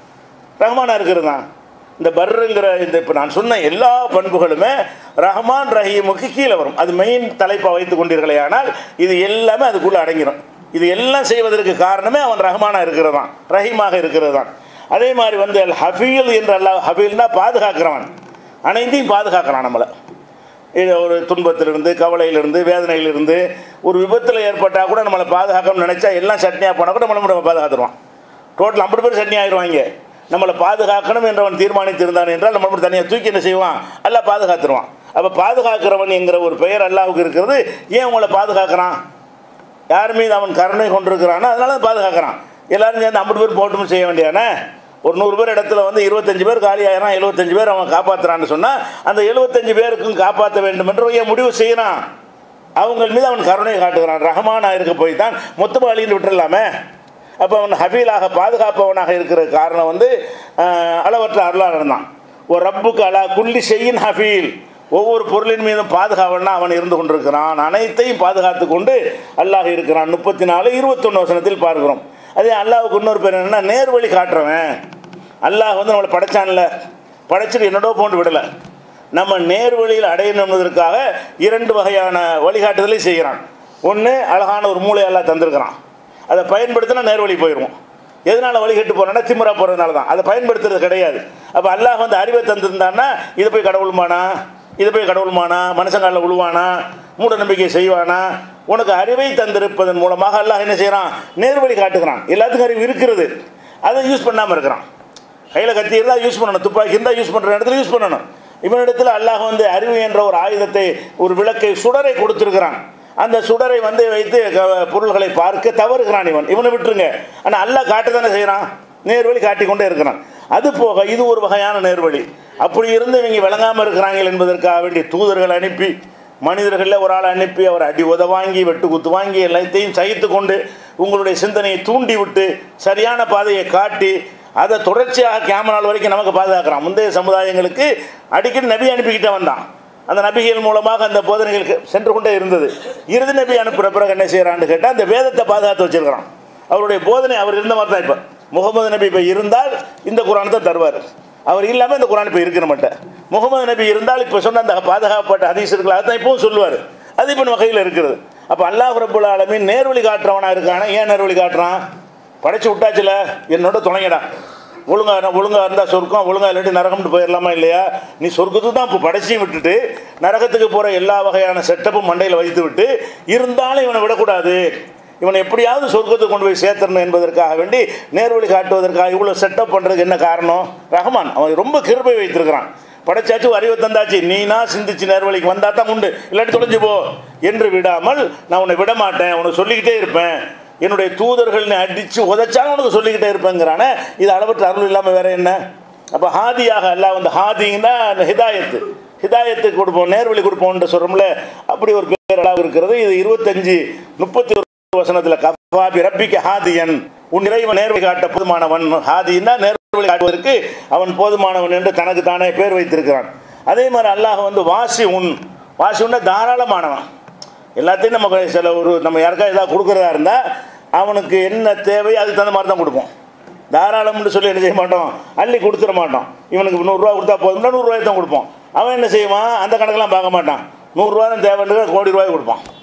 Speaker 1: ரஹ்மானா இருக்கிறது தான் இந்த பர்ருங்கிற இந்த இப்போ நான் சொன்ன எல்லா பண்புகளுமே ரஹ்மான் ரஹீமுக்கு கீழே வரும் அது மெயின் தலைப்பாக வைத்து கொண்டீர்களே ஆனால் இது எல்லாமே அதுக்குள்ளே அடங்கிடும் இது எல்லாம் செய்வதற்கு காரணமே அவன் ரஹ்மானா இருக்கிறது தான் ரஹீமாக இருக்கிறது தான் அதே மாதிரி வந்து அல் ஹஃபீல் என்று அல்லாஹ் ஹஃபீல்னா பாதுகாக்கிறவன் அனைத்தையும் பாதுகாக்கிறான் நம்மளை இது ஒரு துன்பத்திலிருந்து கவலையிலிருந்து வேதனையிலிருந்து ஒரு விபத்தில் ஏற்பட்டால் கூட நம்மளை பாதுகாக்கணும்னு நினச்சா எல்லாம் சட்னியாக போனால் கூட நம்மளை நம்ம பாதுகாத்துருவான் டோட்டல் ஐம்பது பேர் சட்னி ஆயிடுவாங்க நம்மளை பாதுகாக்கணும் என்றவன் தீர்மானித்திருந்தான் என்றால் நம்ம மட்டும் தனியாக தூக்கி என்ன செய்வான் எல்லாம் பாதுகாத்துருவான் அப்போ பாதுகாக்கிறவன் என்கிற ஒரு பெயர் அல்லாவுக்கு இருக்கிறது ஏன் உங்களை பாதுகாக்கிறான் யார் மீது அவன் கருணை கொண்டிருக்கிறானோ அதனால தான் பாதுகாக்கிறான் எல்லாரும் சேர்ந்து ஐம்பது பேர் போட்டும் செய்ய வேண்டியானே ஒரு நூறு பேர் இடத்துல வந்து இருபத்தஞ்சு பேர் காலி ஆயிரம் எழுபத்தஞ்சு பேர் அவன் காப்பாற்றுறான்னு சொன்னால் அந்த எழுபத்தஞ்சு பேருக்கும் காப்பாற்ற வேண்டும் என்று ஏன் முடிவு செய்யறான் அவங்க மீது அவன் கருணை காட்டுகிறான் ரஹமானாக இருக்க போய் தான் மொத்தமாக அழிந்து விட்டுடலாமே அப்போ அவன் ஹபீலாக பாதுகாப்பவனாக இருக்கிற காரணம் வந்து ஆஹ், அளவற்ற அருளாளன் தான் ஒரு ரப்புக்கு அலா குள்ளி செய்யின் ஹபீல் ஒவ்வொரு பொருளின் மீதும் பாதுகாவலனா அவன் இருந்து கொண்டிருக்கிறான் அனைத்தையும் பாதுகாத்து கொண்டு அல்லாஹ் இருக்கிறான் முப்பத்தி நாலு இருபத்தொன்று வசனத்தில் பார்க்கிறோம் அதே அல்லாஹ்வுக்கு இன்னொரு பேர் என்னன்னா நேர்வழி காட்டுறவன் அல்லாஹ் வந்து நம்மளை படைச்சான்ல படைச்சிட்டு என்னடோ போன்று விடலை நம்ம நேர்வழியில் அடையணுன்றதற்காக இரண்டு வகையான வழிகாட்டுதலை செய்கிறான் ஒன்று அழகான ஒரு மூளை எல்லாம் தந்திருக்கிறான் அதை பயன்படுத்தினா நேர்வழி போயிடுவோம் எதனால் வழிகட்டு போகிறோன்னா திமிரா போகிறதுனால தான் அதை பயன்படுத்துறது கிடையாது அப்போ அல்லாஹ் வந்து அறிவை தந்திருந்தான்னா இதை போய் கடவுளுமானா இதை போய் கடவுளுமானா மனுஷங்காலில் விழுவானா மூட நம்பிக்கை செய்வானா உனக்கு அறிவை தந்திருப்பதன் மூலமாக அல்லாஹ் என்ன செய்கிறான் நேர்வழி காட்டுகிறான் எல்லாத்துக்கும் அறிவு இருக்கிறது அதை யூஸ் பண்ணாமல் இருக்கிறான் கையில் கத்தி இருந்தால் யூஸ் பண்ணணும் துப்பாக்கி இருந்தால் யூஸ் பண்ணுற இடத்துல யூஸ் பண்ணணும் இவனிடத்தில் அல்லாஹ் வந்து அறிவு என்ற ஒரு ஆயுதத்தை ஒரு விளக்கை சுடரை கொடுத்துருக்கிறான் அந்த சுடரை வந்து வைத்து க- பொருள்களை பார்க்க தவறுகிறான் இவன் இவனை விட்டுருங்க ஆனால் அல்லாஹ் காட்டு தானே செய்கிறான் நேர்வழி காட்டிக் கொண்டே இருக்கிறான் அது போக இது ஒரு வகையான நேர்வழி அப்படி இருந்து இவங்க விளங்காமல் இருக்கிறாங்க என்பதற்காக வேண்டிய தூதர்கள் அனுப்பி மனிதர்களில் ஒரு ஆளை அனுப்பி அவர் அடி உத வாங்கி வெட்டு குத்து வாங்கி எல்லாத்தையும் சகித்து கொண்டு உங்களுடைய சிந்தனையை தூண்டி விட்டு சரியான பாதையை காட்டி அதை தொடர்ச்சியாக கேம நாள் வரைக்கும் நமக்கு பாதுகாக்கிறான் முந்தைய சமுதாயங்களுக்கு அடிக்கடி நபி அனுப்பிக்கிட்டே வந்தான் அந்த நபிகள் மூலமாக அந்த போதனைகளுக்கு சென்று கொண்டே இருந்தது இறுதி நபி அனுப்புகிற பிறகு என்ன செய்கிறான்னு கேட்டால் அந்த வேதத்தை பாதுகாத்து வச்சிருக்கிறான் அவருடைய போதனை அவர் இருந்த மாதிரி தான் இப்போ முகமது நபி இப்போ இருந்தால் இந்த குரான் தான் தருவார் அவர் இல்லாமல் இந்த குரான் இப்போ இருக்கிற மாட்டேன் முகமது நபி இருந்தால் இப்போ சொன்ன அந்த பாதுகாப்பட்ட ஹதீஸர்களாக தான் இப்பவும் சொல்லுவார் அது இப்போ நம்ம கையில் இருக்கிறது அப்போ அல்லாஹ் ரபுல் ஆலமீன் நேர்வழி காட்டுறவனாக இருக்கானா ஏன் நேர்வழி காட்டுறான் படைச்சு விட்டாச்சுல என்னோட துணைங்கடா ஒழுங்கா ஒழுங்கா இருந்தால் சொர்க்கம் ஒழுங்கா இல்லாட்டி நரகம்னு போயிடலாமா இல்லையா நீ சொர்க்கத்துக்கு தான் இப்போ படைச்சியும் விட்டுட்டு நரகத்துக்கு போகிற எல்லா வகையான செட்டப்பும் மண்டையில் வைத்து விட்டு இருந்தாலும் இவனை விடக்கூடாது இவனை எப்படியாவது சொர்க்கத்துக்கு கொண்டு போய் சேர்த்தணும் என்பதற்காக வேண்டி நேர்வழி காட்டுவதற்காக இவ்வளோ செட்டப் பண்ணுறதுக்கு என்ன காரணம் ரஹ்மான் அவன் ரொம்ப கிருபை வைத்திருக்கிறான் படைச்சாச்சு அறிவை தந்தாச்சு நீனா சிந்திச்சு நேர்வழிக்கு வந்தா தான் உண்டு இல்லாட்டி தொலைஞ்சு போ என்று விடாமல் நான் உன்னை விட மாட்டேன் உனக்கு சொல்லிக்கிட்டே இருப்பேன் என்னுடைய தூதர்கள்னு அடித்து உதைச்சாலும் உனக்கு சொல்லிக்கிட்டே இருப்பேங்கிறானே இது அளவற்ற அருள் இல்லாமல் வேற என்ன அப்போ ஹாதியாக அல்லாஹ் வந்து ஹாதிங்கன்னா அந்த ஹிதாயத்து ஹிதாயத்து கொடுப்போம் நேர்வழி கொடுப்போம்னு சொல்கிறோம்ல அப்படி ஒரு பேர் அல்லாஹ் இருக்கிறது இது இருபத்தஞ்சு முப்பத்தி ஒரு வசனத்தில் கஃபாபி ரப்பிக்கு ஹாதியன் உன் இறைவன் நேர்வழி காட்ட போதுமானவன் ஹாதின்னா நேர்வழி காட்டுவதற்கு அவன் போதுமானவன் என்று தனக்கு தானே பேர் வைத்திருக்கிறான் அதே மாதிரி அல்லாஹ் வந்து வாசி உன் வாசி உன்னா தாராளமானவன் எல்லாத்தையும் நம்ம சில ஒரு நம்ம யாருக்கா ஏதாவது கொடுக்குறதா இருந்தால் அவனுக்கு என்ன தேவையோ அதுக்கு தகுந்த மாதிரி தான் கொடுப்போம் தாராளம்னு சொல்லி என்ன செய்ய மாட்டோம் அள்ளி கொடுத்துட மாட்டோம் இவனுக்கு நூறுரூவா கொடுத்தா போதும்னா நூறுரூவாய் தான் கொடுப்போம் அவன் என்ன செய்வான் அந்த கணக்கெல்லாம் பார்க்க மாட்டான் நூறுரூவா தான் தேவைன்னு கோடி ரூபாய் கொடுப்பான்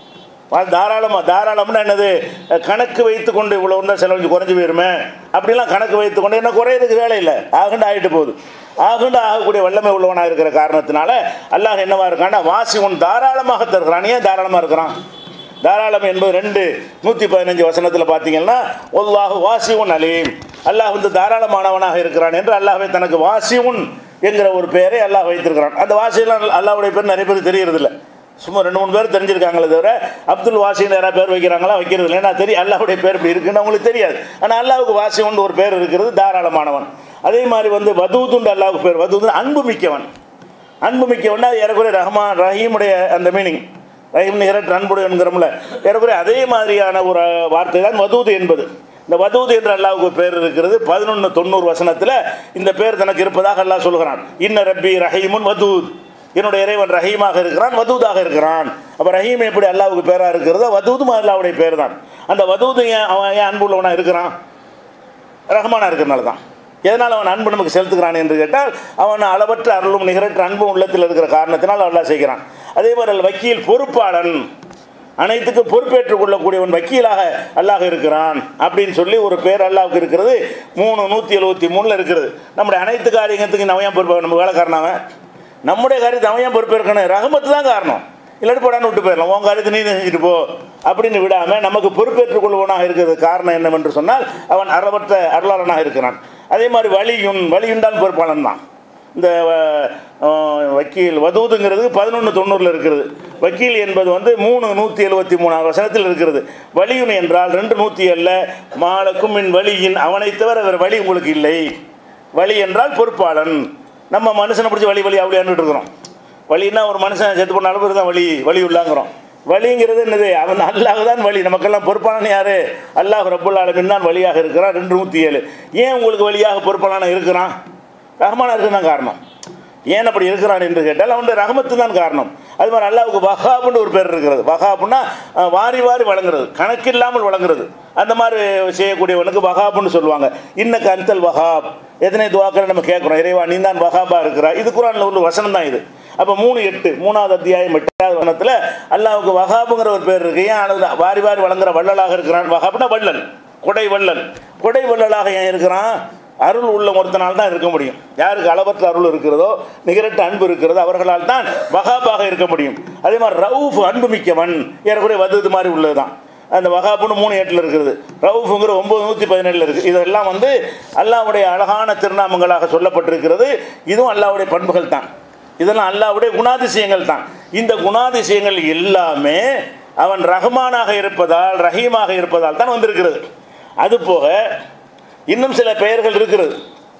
Speaker 1: தாராளமாக தாராளம்னா என்னது கணக்கு வைத்து கொண்டு இவ்வளோ இருந்தால் செலவு குறைஞ்சி போயிருமே அப்படிலாம் கணக்கு வைத்து கொண்டு என்ன குறையிறதுக்கு வேலை இல்லை ஆகுண்டு ஆகிட்டு போகுது ஆகுண்டு ஆகக்கூடிய வல்லமை உள்ளவனாக இருக்கிற காரணத்தினால அல்லாஹ் என்னவா இருக்கான்னா வாசி உன் தாராளமாக தருகிறான் ஏன் தாராளமாக இருக்கிறான் தாராளம் என்பது ரெண்டு நூற்றி பதினஞ்சு வசனத்தில் பார்த்தீங்கன்னா ஒல்லாஹு வாசிவுன் அலீம் அல்லாஹ் வந்து தாராளமானவனாக இருக்கிறான் என்று அல்லாஹ்வே தனக்கு வாசிவுன் என்கிற ஒரு பெயரை அல்லாஹ் வைத்திருக்கிறான் அந்த வாசியெல்லாம் அல்லாஹ்வுடைய பேர் நிறைய பேர் தெரியறதில்ல சும்மா ரெண்டு மூணு பேர் தெரிஞ்சிருக்காங்களே தவிர அப்துல் வாசின்னு யாராவது பேர் வைக்கிறாங்களா வைக்கிறது இல்லை ஏன்னா தெரியும் அல்லாஹ்வுடைய பேர் இப்படி இருக்குன்னு அவங்களுக்கு தெரியாது ஆனால் அல்லாஹ்வுக்கு வாசிவன் ஒரு பேர் இருக்கிறது தாராளமானவன் அதே மாதிரி வந்து வதூதுண்டு அல்லாஹ்வுக்கு பேர் வதூது அன்பு மிக்கவன் அன்பு மிக்கவன் அது ஏறக்குறைய ரஹ்மான் ரஹீமுடைய அந்த மீனிங் ரஹீம் நிகரட் அன்புடைய என்கிறோம்ல ஏறக்குறைய அதே மாதிரியான ஒரு வார்த்தை தான் வதூது என்பது இந்த வதூது என்ற அல்லாவுக்கு பேர் இருக்கிறது பதினொன்று தொண்ணூறு வசனத்தில் இந்த பேர் தனக்கு இருப்பதாக அல்லாஹ் சொல்கிறான் இன்ன ரப்பி ரஹீமுன் வதூத் என்னுடைய இறைவன் ரஹீமாக இருக்கிறான் வதூதாக இருக்கிறான் அப்போ ரஹீம் எப்படி அல்லாவுக்கு பேராக இருக்கிறதோ வதூதும் அல்லாவுடைய பேர் தான் அந்த வதூது ஏன் அவன் ஏன் அன்புள்ளவனாக இருக்கிறான் ரஹ்மானாக இருக்கிறனால தான் எதனால் அவன் அன்பு நமக்கு செலுத்துகிறான் என்று கேட்டால் அவன் அளவற்ற அருளும் நிகரற்ற அன்பும் உள்ளத்தில் இருக்கிற காரணத்தினால் அல்லாஹ் செய்கிறான் அதே மாதிரி வக்கீல் பொறுப்பாளன் அனைத்துக்கும் பொறுப்பேற்றுக் கொள்ளக்கூடியவன் வக்கீலாக அல்லாஹ் இருக்கிறான் அப்படின்னு சொல்லி ஒரு பேர் அல்லாவுக்கு இருக்கிறது மூணு நூற்றி எழுபத்தி மூணில் இருக்கிறது நம்முடைய அனைத்து காரியத்துக்கும் நம்ம ஏன் பொறுப்பாக நம்ம வேலைக்காரனாவன் நம்முடைய காரியத்தை அவன் ஏன் பொறுப்பேற்கணும் ரகமத்து தான் காரணம் இல்லாட்டி போடான்னு விட்டு போயிடலாம் உன் காரியத்தை நீ செஞ்சுட்டு போ அப்படின்னு விடாமல் நமக்கு பொறுப்பேற்றுக் கொள்வனாக இருக்கிறது காரணம் என்னவென்று சொன்னால் அவன் அறவற்ற அருளாளனாக இருக்கிறான் அதே மாதிரி வலியுன் வலியுண்டால் பொறுப்பாளன் தான் இந்த அஹ், வக்கீல் வதூதுங்கிறது பதினொன்று தொண்ணூறில் இருக்கிறது வக்கீல் என்பது வந்து மூணு நூற்றி எழுபத்தி மூணாவது வசனத்தில் இருக்கிறது வலியுன் என்றால் ரெண்டு நூற்றி ஏழில் மாலக்கும் மின் வலியின் அவனை தவிர வேறு வழி உங்களுக்கு இல்லை வழி என்றால் பொறுப்பாளன் நம்ம மனுஷனை பிடிச்சி வழி வழி அப்படியான்னு இருக்கிறோம் வழின்னா ஒரு மனுஷன் செத்து போன அளவு தான் வழி வழி உள்ளாங்கிறோம் வழிங்கிறது என்னது அவன் அல்லாஹ் தான் வழி நமக்கெல்லாம் பொறுப்பானவன் யாரு அல்லாஹ் ரப்புல் ஆலமின் தான் வழியாக இருக்கிறான் ரெண்டு நூற்றி ஏழு ஏன் உங்களுக்கு வழியாக பொறுப்பான இருக்கிறான் ரஹ்மானா இருக்கு தான் காரணம் ஏன் அப்படி இருக்கிறான் என்று கேட்டால் அவனுடைய ரஹமத்து தான் காரணம் அது மாதிரி அல்லாவுக்கு வஹாப்னு ஒரு பேர் இருக்கிறது வஹாப்னா அஹ், வாரி வாரி வழங்குறது கணக்கில்லாமல் வழங்குறது அந்த மாதிரி செய்யக்கூடியவனுக்கு வஹாப்னு சொல்லுவாங்க இன்னக்கு அந்தல் வஹாப் எத்தனை துவாக்களை நம்ம கேட்குறோம் இறைவா நீ தான் வஹாபா இருக்கிறா இது குரானில் உள்ள வசனம் தான் இது அப்போ மூணு எட்டு மூணாவது அத்தியாயம் எட்டாவது வனத்தில் அல்லாவுக்கு வஹாபுங்கிற ஒரு பேர் இருக்கு ஏன் அழுது வாரி வாரி வழங்குற வள்ளலாக இருக்கிறான் வஹாப்னா வள்ளல் கொடை வள்ளல் கொடை வள்ளலாக ஏன் இருக்கிறான் அருள் உள்ள ஒருத்தனால் தான் இருக்க முடியும் யாருக்கு அளவற்ற அருள் இருக்கிறதோ நிகரற்ற அன்பு இருக்கிறதோ அவர்களால் தான் வகாபாக இருக்க முடியும் அதே மாதிரி ரவுஃப் அன்பு மிக்கவன் ஏறக்குறைய வதது மாதிரி உள்ளது தான் அந்த வகாப்புன்னு மூணு எட்டில் இருக்கிறது ரவுஃபுங்கிற ஒம்பது நூற்றி பதினேழில் இருக்குது இதெல்லாம் வந்து அல்லாவுடைய அழகான திருநாமங்களாக சொல்லப்பட்டிருக்கிறது இதுவும் அல்லாவுடைய பண்புகள் தான் இதெல்லாம் அல்லாவுடைய குணாதிசயங்கள் தான் இந்த குணாதிசயங்கள் எல்லாமே அவன் ரஹ்மானாக இருப்பதால் ரஹீமாக இருப்பதால் தான் வந்திருக்கிறது அதுபோக இன்னும் சில பெயர்கள் இருக்கிறது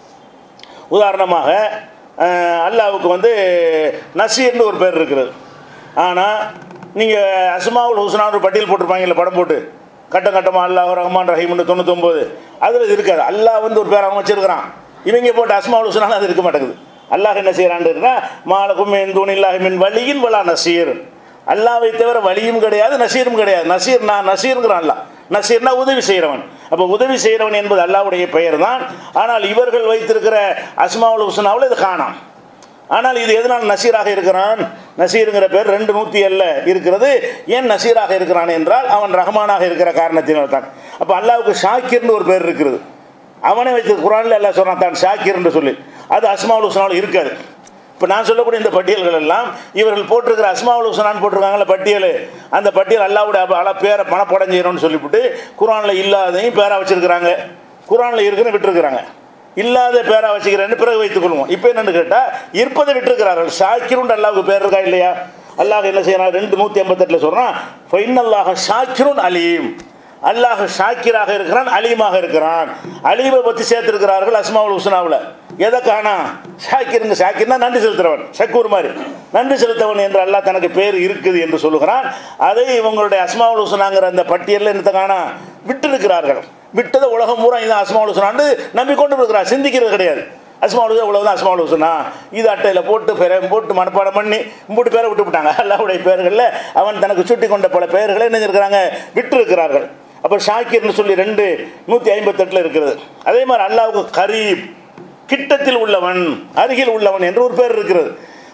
Speaker 1: உதாரணமாக அஹ், அல்லாவுக்கு வந்து நசீர்னு ஒரு பேர் இருக்கிறது ஆனால் நீங்கள் அஸ்மாவுல் ஹுஸ்னான் ஒரு பட்டியல் போட்டிருப்பாங்கல்ல படம் போட்டு கட்டம் கட்டமாக அல்லாஹ் ரஹ்மான் ரஹீம்னு தொண்ணூத்தொம்பது அதில் இருக்காது அல்லாஹ் வந்து ஒரு பேர் அவன் வச்சிருக்கிறான் இவங்க போட்டு அஸ்மாவுல் ஹுஸ்னான் அது இருக்க மாட்டேங்குது அல்லாஹ் என்ன செய்கிறான்னு மாலக்கும் என் தூணில்லாஹ் மின் வழியின் வலா நசீர் அல்லாவை தவிர வலியும் கிடையாது நசீரும் கிடையாது நசீர் நான் நசீருங்கிறான் அல்லா நசீர்னா உதவி செய்கிறவன் அப்போ உதவி செய்கிறவன் என்பது அல்லாவுடைய பெயர் தான் ஆனால் இவர்கள் வைத்திருக்கிற அஸ்மாவுல் ஹுசனாவில் இது காணாம் ஆனால் இது எதனால் நசீராக இருக்கிறான் நசீருங்கிற பேர் ரெண்டு நூற்றி ஏழில் இருக்கிறது ஏன் நசீராக இருக்கிறான் என்றால் அவன் ரஹ்மானாக இருக்கிற காரணத்தினால் தான் அப்போ அல்லாவுக்கு ஷாக்கிர்னு ஒரு பேர் இருக்கிறது அவனே வைத்து குரானில் எல்லாம் சொன்னான் தான் ஷாக்கிர் என்று சொல்லி அது அஸ்மாவுல் ஹுசனாவில் இருக்காது இப்போ நான் சொல்லக்கூடிய இந்த பட்டியல்கள் எல்லாம் இவர்கள் போட்டிருக்கிற அஸ்மாவுல் ஹுசனான் போட்டிருக்காங்களே பட்டியல் அந்த பட்டியல் அல்லாவுடைய அப- அல பேரை பணப்படம் செய்யணும்னு சொல்லிவிட்டு குரானில் இல்லாதையும் பேரா வச்சிருக்கிறாங்க குரானில் இருக்குன்னு விட்டுருக்குறாங்க இல்லாத பேரா வச்சுக்கிறேன்னு பிறகு வைத்துக் கொள்வோம் இப்போ என்னன்னு கேட்டால் இருப்பதை விட்டுருக்கிறார்கள் ஷாக்கிருண்டு அல்லாவுக்கு பேர் இருக்கா இல்லையா அல்லாஹ் என்ன செய்யறான் ரெண்டு நூற்றி ஐம்பத்தெட்டில் சொல்கிறான் ஃபைனல்லாக ஷாக்கிருன் அலீம் அல்லாஹ் ஷாக்கிராக இருக்கிறான் அலீமாக இருக்கிறான் அலீமை பற்றி சேர்த்திருக்கிறார்கள் அஸ்மாவுல் ஹுசனாவில் எதை காணா ஷாக்கிருங்க ஷாக்கிர்னா நன்றி செலுத்துறவன் ஷக்கூர் மாதிரி நன்றி செலுத்தவன் என்று அல்லாஹ் தனக்கு பேர் இருக்குது என்று சொல்லுகிறான் அதை இவங்களுடைய அஸ்மாவுல் ஹுசனாங்கிற அந்த பட்டியலில் என்னத்தை காணா விட்டிருக்கிறார்கள் விட்டதை உலகம் பூரா இதான் அஸ்மாவுல் ஹுசனான்னு நம்பிக்கொண்டு இருக்கிறார் சிந்திக்கிறது கிடையாது அஸ்மாவுல் ஹுசனா இவ்வளவுதான் அஸ்மாவுல் ஹுசனா இது அட்டையில் போட்டு பேரை போட்டு மனப்பாடம் பண்ணி மூட்டு பேரை விட்டு விட்டாங்க அல்லாவுடைய பெயர்களில் அவன் தனக்கு சுட்டி கொண்ட பல பெயர்களை என்ன இருக்கிறாங்க விட்டிருக்கிறார்கள் அப்போ ஷாக்கிர்னு சொல்லி ரெண்டு நூற்றி ஐம்பத்தெட்டில் இருக்கிறது அதே மாதிரி அல்லாவுக்கு கரீப் கிட்டத்தில் உள்ளவன் அருகில் உள்ளவன் என்று ஒரு பேர் இருக்கிறது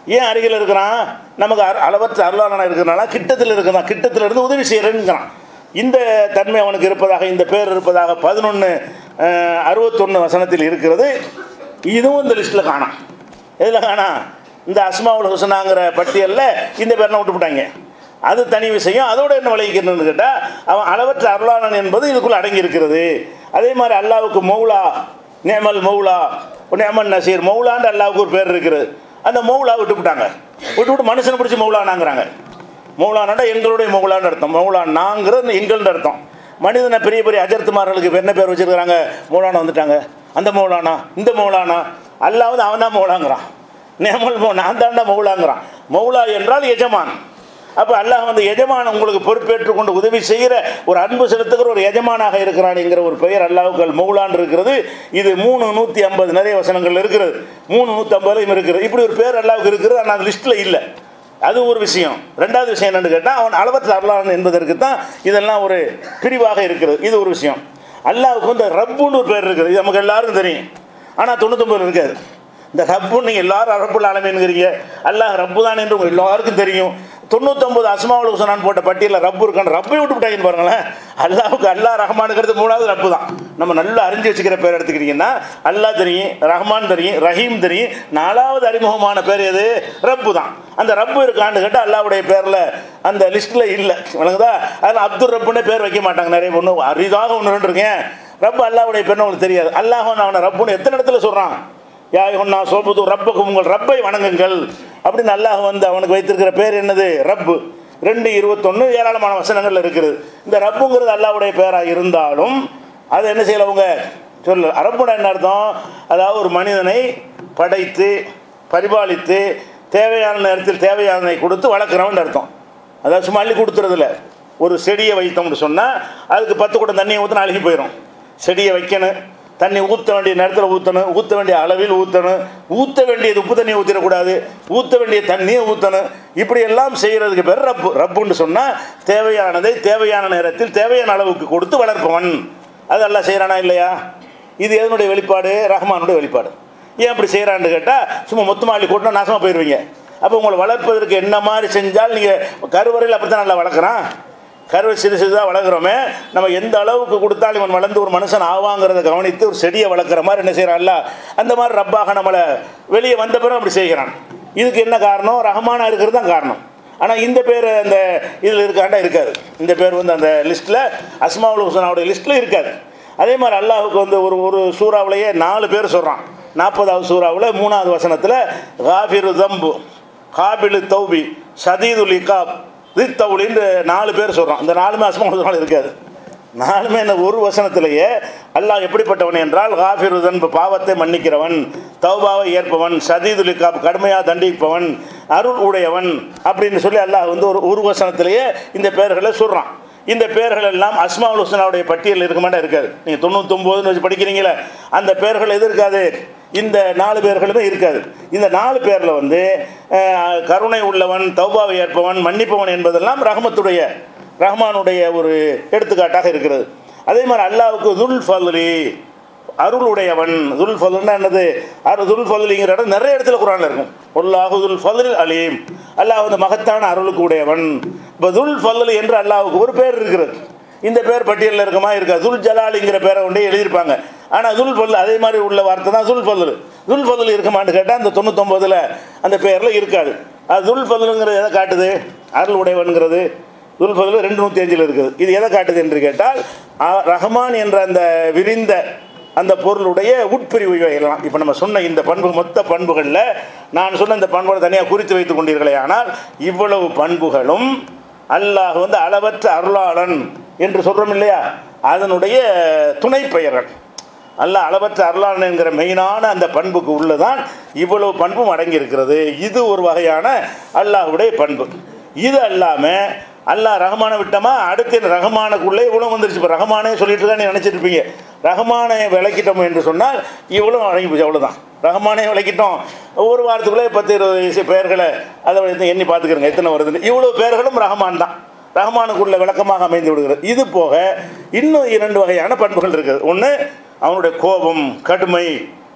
Speaker 1: ஏன் அருகில் இருக்கிறான் நமக்கு அர- அளவற்ற அருளாளனாக இருக்கிறனால கிட்டத்தில் இருக்கிறான் கிட்டத்தில் இருந்து உதவி செய்கிறேங்கிறான் இந்த தன்மை அவனுக்கு இருப்பதாக இந்த பேர் இருப்பதாக பதினொன்று அறுபத்தொன்று வசனத்தில் இருக்கிறது இதுவும் இந்த லிஸ்ட்டில் காணாம் எதில் காணாம் இந்த அஸ்மாவுல் ஹுசனாங்கிற பட்டியலில் இந்த பேரெலாம் விட்டுவிட்டாங்க அது தனி விஷயம் அதோட என்ன விளைவிக்கணும்னு கேட்டால் அவன் அளவற்ற அருளாளன் என்பது இதுக்குள்ளே அடங்கி இருக்கிறது அதே மாதிரி அல்லாவுக்கு மௌலா நேமல் மௌலா நேமன் நசீர் மௌலான்னு அல்லாவுக்கு ஒரு பேர் இருக்குது அந்த மௌலா விட்டுவிட்டாங்க விட்டு விட்டு மனுஷனை பிடிச்சி மௌலானாங்கிறாங்க மௌலானாண்டா எங்களுடைய மௌலான்னு அர்த்தம் மௌலானாங்கிறது எங்கள்னு அர்த்தம் மனிதனை பெரிய பெரிய அஜர்த்துமார்களுக்கு இப்ப என்ன பேர் வச்சிருக்கிறாங்க மௌலானா வந்துட்டாங்க அந்த மௌலானா இந்த மௌலானா அல்லாவது அவன் தான் மௌலாங்கிறான் நேமல் மௌ நான் தாண்டா மௌலாங்கிறான் மௌலா என்றால் எஜமான் அப்போ அல்லாஹ் வந்து எஜமான் உங்களுக்கு பொறுப்பேற்றுக் கொண்டு உதவி செய்கிற ஒரு அன்பு செலுத்துகிற ஒரு எஜமானாக இருக்கிறான் என்கிற ஒரு பெயர் அல்லாஹுக்கள் மௌலான் இருக்கிறது இது மூணு நூற்றி ஐம்பது நிறைய வசனங்கள் இருக்கிறது மூணு நூற்றி ஐம்பதுலையும் இருக்கிறது இப்படி ஒரு பேர் அல்லாவுக்கு இருக்கிறது ஆனால் அந்த லிஸ்ட்டில் இல்லை அது ஒரு விஷயம் ரெண்டாவது விஷயம் என்னன்னு கேட்டால் அவன் அளவற்ற அருளாளன் என்பதற்கு தான் இதெல்லாம் ஒரு பிரிவாக இருக்கிறது இது ஒரு விஷயம் அல்லாவுக்கு வந்து ரப்புன்னு ஒரு பேர் இருக்குது இது நமக்கு எல்லாருக்கும் தெரியும் ஆனால் தொண்ணூத்தொம்பது இருக்காது இந்த ரப்புன்னு நீங்கள் எல்லாரும் ரப்புல் ஆலமீன்கிறீங்க அல்லாஹ் ரப்பு தான் என்று உங்க எல்லாருக்கும் தெரியும் தொண்ணூத்தொம்பது அஸ்மாவுல் ஹுசனான் போட்ட பட்டியலில் ரப்பு இருக்கான்னு ரப்பை விட்டு விட்டாங்கன்னு பாருங்களேன் அல்லாஹுக்கு அல்லாஹ் ரஹ்மானுங்கிறது மூணாவது ரப்பு தான் நம்ம நல்லா அறிஞ்சு வச்சுக்கிற பேர் எடுத்துக்கிட்டிங்கன்னா அல்லாஹ் தெரியும் ரஹ்மான் தெரியும் ரஹீம் தெரியும் நாலாவது அறிமுகமான பேர் எது ரப்பு தான் அந்த ரப்பு இருக்கான்னு கேட்டால் அல்லாவுடைய பேரில் அந்த லிஸ்ட்டில் இல்லை விளங்குதா அதில் அப்துல் ரப்புன்னே பேர் வைக்க மாட்டாங்க நிறைய ஒன்று அரிதாக ஒன்று ரெண்டு இருக்கேன் ரப்பு அல்லாவுடைய பேர்னு உங்களுக்கு தெரியாது அல்லாஹ் அவனை ரப்புன்னு எத்தனை இடத்துல சொல்கிறான் யா ஒன்னா சோபுது ரப்புக்கு உங்கள் ரப்பை வணங்குங்கள் அப்படின்னு அல்லாஹ் வந்து அவனுக்கு வைத்திருக்கிற பேர் என்னது ரப்பு ரெண்டு இருபத்தொன்று ஏராளமான வசனங்கள் இருக்குது இந்த ரப்புங்கிறது அல்லாஹ்வுடைய பேராக இருந்தாலும் அதை என்ன செய்யல அவங்க சொல்ல ரப்புனா என்ன அர்த்தம் அதாவது ஒரு மனிதனை படைத்து பரிபாலித்து தேவையான நேரத்தில் தேவையானதை கொடுத்து வளர்க்குறவன் அர்த்தம் அதாவது சும்மா அள்ளி கொடுத்துறதில்ல ஒரு செடியை வைத்தோம்னு சொன்னால் அதுக்கு பத்து குடம் தண்ணியை ஊற்றினா அழுகி போயிடும் செடியை வைக்கணும் தண்ணி ஊற்ற வேண்டிய நேரத்தில் ஊற்றணும் ஊற்ற வேண்டிய அளவில் ஊற்றணும் ஊற்ற வேண்டியது உப்பு தண்ணியை ஊற்றிடக்கூடாது ஊற்ற வேண்டிய தண்ணியை ஊற்றணும் இப்படி எல்லாம் செய்கிறதுக்கு பேர் ரப்பு ரப்புன்னு சொன்னால் தேவையானதை தேவையான நேரத்தில் தேவையான அளவுக்கு கொடுத்து வளர்ப்பவன் அது எல்லாம் செய்கிறானா இல்லையா இது எதனுடைய வெளிப்பாடு ரஹ்மானுடைய வெளிப்பாடு ஏன் அப்படி செய்கிறான்னு கேட்டால் சும்மா மொத்தமாக அள்ளி கூட்டினா நாசமாக போயிடுவீங்க அப்போ உங்களை வளர்ப்பதற்கு என்ன மாதிரி செஞ்சால் நீங்கள் கருவறையில் அப்படி தான் நல்லா வளர்க்குறான் கருவை சிறு சிறுதாக வளர்க்குறோமே நம்ம எந்த அளவுக்கு கொடுத்தாலும் இவன் வளர்ந்து ஒரு மனுஷன் ஆவாங்கிறத கவனித்து ஒரு செடியை வளர்க்குற மாதிரி என்ன செய்கிறான்ல அந்த மாதிரி ரப்பாக நம்மளை வெளியே வந்த பிறகு அப்படி செய்கிறான் இதுக்கு என்ன காரணம் ரஹமானா இருக்கிறது தான் காரணம் ஆனால் இந்த பேர் அந்த இதில் இருக்காண்டா இருக்காது இந்த பேர் வந்து அந்த லிஸ்ட்டில் அஸ்மாவுல் ஹுசனாவுடைய லிஸ்ட்டில் இருக்காது அதே மாதிரி அல்லாஹுக்கு வந்து ஒரு ஒரு சூறாவிலேயே நாலு பேர் சொல்கிறான் நாற்பதாவது சூறாவில் மூணாவது வசனத்தில் காஃபிரு தம்பு காபிலு தௌபி சதீதுல் இகாப் ரித்தவுலின்னு நாலு பேர் சொல்கிறான் இந்த நாலுமே அஸ்மாவுல் இருக்காது நாலுமே இந்த ஒரு வசனத்திலேயே அல்லாஹ் எப்படிப்பட்டவன் என்றால் காஃபிரு தன்பு பாவத்தை மன்னிக்கிறவன் தௌபாவை ஏற்பவன் சதீதுல் இகாப் கடுமையாக தண்டிப்பவன் அருள் உடையவன் அப்படின்னு சொல்லி அல்லாஹ் வந்து ஒரு ஒரு வசனத்திலேயே இந்த பெயர்களை சொல்கிறான் இந்த பெயர்கள் எல்லாம் அஸ்மாவுல் ஹுசனாவுடைய பட்டியல் இருக்க மாட்டா இருக்காது நீங்கள் தொண்ணூத்தொம்போதுன்னு வச்சு படிக்கிறீங்களே அந்த பெயர்கள் எது இருக்காது இந்த நாலு பேர்களுமே இருக்காது இந்த நாலு பேரில் வந்து அஹ், கருணை உள்ளவன் தௌபாவை ஏற்பவன் மன்னிப்பவன் என்பதெல்லாம் ரஹமத்துடைய ரஹ்மானுடைய ஒரு எடுத்துக்காட்டாக இருக்கிறது அதே மாதிரி அல்லாவுக்கு துல் ஃபலி அருளுடையவன் துல் ஃபலுன்னா என்னது அரு துல் ஃபலுங்கிற இடம் நிறைய இடத்துல குரானில் இருக்கும் ஒல்லாஹு துல் ஃபலுல் அலீம் அல்லாஹ் வந்து மகத்தான அருளுக்கு உடையவன் இப்போ துல் ஃபலுல் என்று அல்லாஹுக்கு ஒரு பேர் இருக்கிறது இந்த பேர் பட்டியலில் இருக்குமா இருக்கா துல் ஜலாலிங்கிற பேரை கொண்டே எழுதியிருப்பாங்க ஆனால் துல் ஃபல் அதே மாதிரி உள்ள வார்த்தை தான் துல் ஃபலுல் துல் ஃபலுல் இருக்குமான்னு கேட்டால் அந்த தொண்ணூத்தொம்பதில் அந்த பேரில் இருக்காது அது துல் ஃபலுங்கிறது எதை காட்டுது அருள் உடையவன்கிறது துல் ஃபதுல் ரெண்டு நூற்றி அஞ்சில் இருக்குது இது எதை காட்டுது என்று கேட்டால் அ- ரஹ்மான் என்ற அந்த விரிந்த அந்த பொருளுடைய உட்பிரிவு இவைகளாம் இப்போ நம்ம சொன்ன இந்த பண்பு மொத்த பண்புகளில் நான் சொன்ன இந்த பண்புகளை தனியாக குறித்து வைத்துக் கொண்டீர்களே ஆனால் இவ்வளவு பண்புகளும் அல்லாஹ் வந்து அளவற்ற அருளாளன் என்று சொல்கிறோம் இல்லையா அதனுடைய துணை பெயர்கள் அல்லாஹ் அளவற்ற அருளாளன் என்கிற மெயினான அந்த பண்புக்கு உள்ளதான் இவ்வளவு பண்பும் அடங்கி இருக்கிறது இது ஒரு வகையான அல்லாஹ்வுடைய பண்பு இது அல்லாமல் அல்லாஹ் ரஹ்மானை விட்டோமா அடுத்து என்ன ரஹ்மானுக்குள்ளே இவ்வளோ வந்துருச்சு இப்போ ரஹ்மானே சொல்லிட்டு தான் நீ நினச்சிட்டு இருப்பீங்க ரஹ்மானை விளக்கிட்டோம் என்று சொன்னால் இவ்வளோ அடங்கி போச்சு அவ்வளோதான் ரஹ்மானே விளக்கிட்டோம் ஒரு வாரத்துக்குள்ளே பத்து இருபது வயசு பேர்களை அதை வந்து எண்ணி பார்த்துக்கிறங்க எத்தனை வருதுன்னு இவ்வளோ பேர்களும் ரஹ்மான் தான் ரஹ்மானுக்குள்ள விளக்கமாக அமைந்து விடுகிறது இது போக இன்னும் இரண்டு வகையான பண்புகள் இருக்குது ஒன்று அவனுடைய கோபம் கடுமை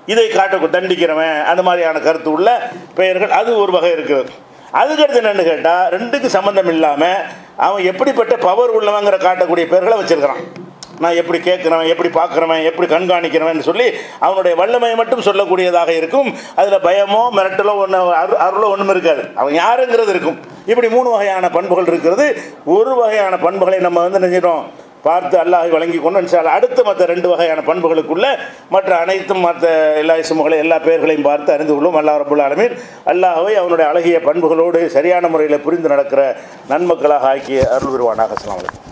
Speaker 1: இதை காட்ட தண்டிக்கிறவன் அந்த மாதிரியான கருத்து உள்ள பெயர்கள் அது ஒரு வகை இருக்கிறது அதுக்கடுத்து என்னென்னு கேட்டால் ரெண்டுக்கு சம்மந்தம் இல்லாமல் அவன் எப்படிப்பட்ட பவர் உள்ளவங்கிற காட்டக்கூடிய பெயர்களை வச்சிருக்கிறான் நான் எப்படி கேட்குறவன் எப்படி பார்க்குறவன் எப்படி கண்காணிக்கிறவன் சொல்லி அவனுடைய வல்லமையை மட்டும் சொல்லக்கூடியதாக இருக்கும் அதில் பயமோ மிரட்டலோ ஒன்று அரு அருளோ ஒன்றும் இருக்காது அவன் யாருங்கிறது இருக்கும் இப்படி மூணு வகையான பண்புகள் இருக்கிறது ஒரு வகையான பண்புகளை நம்ம வந்து நினைச்சிடும் பார்த்து அல்லாஹை வழங்கி கொண்டு இன்ஷால்லா அடுத்து மற்ற ரெண்டு வகையான பண்புகளுக்குள்ள மற்ற அனைத்தும் மற்ற எல்லா இசுமுகளை எல்லா பெயர்களையும் பார்த்து அறிந்து கொள்ளும் அல்லாஹ் ரபுல் ஆலமீன் அல்லாஹ்வை அவனுடைய அழகிய பண்புகளோடு சரியான முறையில் புரிந்து நடக்கிற நன்மக்களாக ஆக்கிய அருள் விருவானாக அஸ்ஸலாமு அலைக்கும்